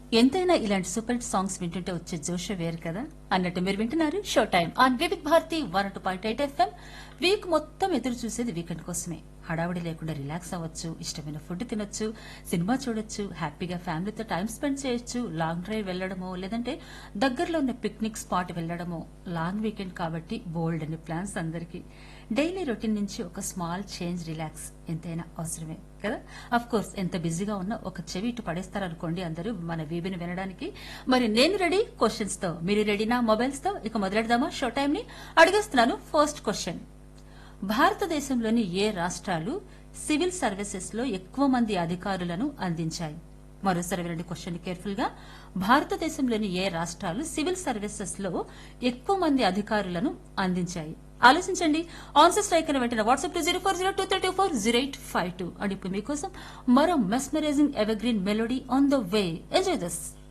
ఎంతైనా ఇలాంటి super hit songs వింటుంటే వచ్చే జోష వేరు కదా అన్నట్టు మీరు వింటున్నారు show time on Vividh Bharati one two point eight FM week మొత్తం ఎదురు చూసేది వీకెండ్ కోసమే హడావుడి లేకుండా రిలాక్స్ అవ్వచ్చు ఇష్టమైన ఫుడ్ తినొచ్చు సినిమా చూడొచ్చు హ్యాపీగా ఫ్యామిలీతో టైం స్పెండ్ చేయొచ్చు లాంగ్ డ్రైవ్ వెళ్లడమో లేదంటే దగ్గరలో ఉన్న పిక్నిక్ స్పాట్ వెళ్లడమో లాంగ్ వీకెండ్ కాబట్టి బోల్డ్ అని ప్లాన్స్ అందరికీ డైలీ రొటీన్ నుంచి ఒక స్మాల్ చేంజ్ రిలాక్స్ ఎంతైనా అవసరమే కదా అఫ్ కోర్స్ ఎంత బిజీగా ఉన్నా ఒక చెవి ఇటు పడేస్తారనుకోండి అందరూ మన వీబిని వినడానికి మరి నేను రెడీ క్వశ్చన్స్ తో మీరు రెడీనా మొబైల్స్ తో ఇక మొదలెడదామా షో టైం ని అడిగేస్తున్నాను ఫస్ట్ క్వశ్చన్ భారతదేశంలోని ఏ రాష్ట్రాలు సివిల్ సర్వీసెస్ లో ఎక్కువ మంది అధికారులను అందించాయి మరోసారి వినండి క్వశ్చన్ కేర్ఫుల్ గా భారతదేశంలోని ఏ రాష్ట్రాలు సివిల్ సర్వీసెస్ లో ఎక్కువ మంది అధికారులను అందించాయి ఆలోచించండి ఆన్సర్ స్ట్రైక్ అని వెంటనే WhatsApp to zero four zero two thirty four zero eight five two and ఇప్పుడు మీకోసం మరో mesmerising evergreen melody on the way enjoy this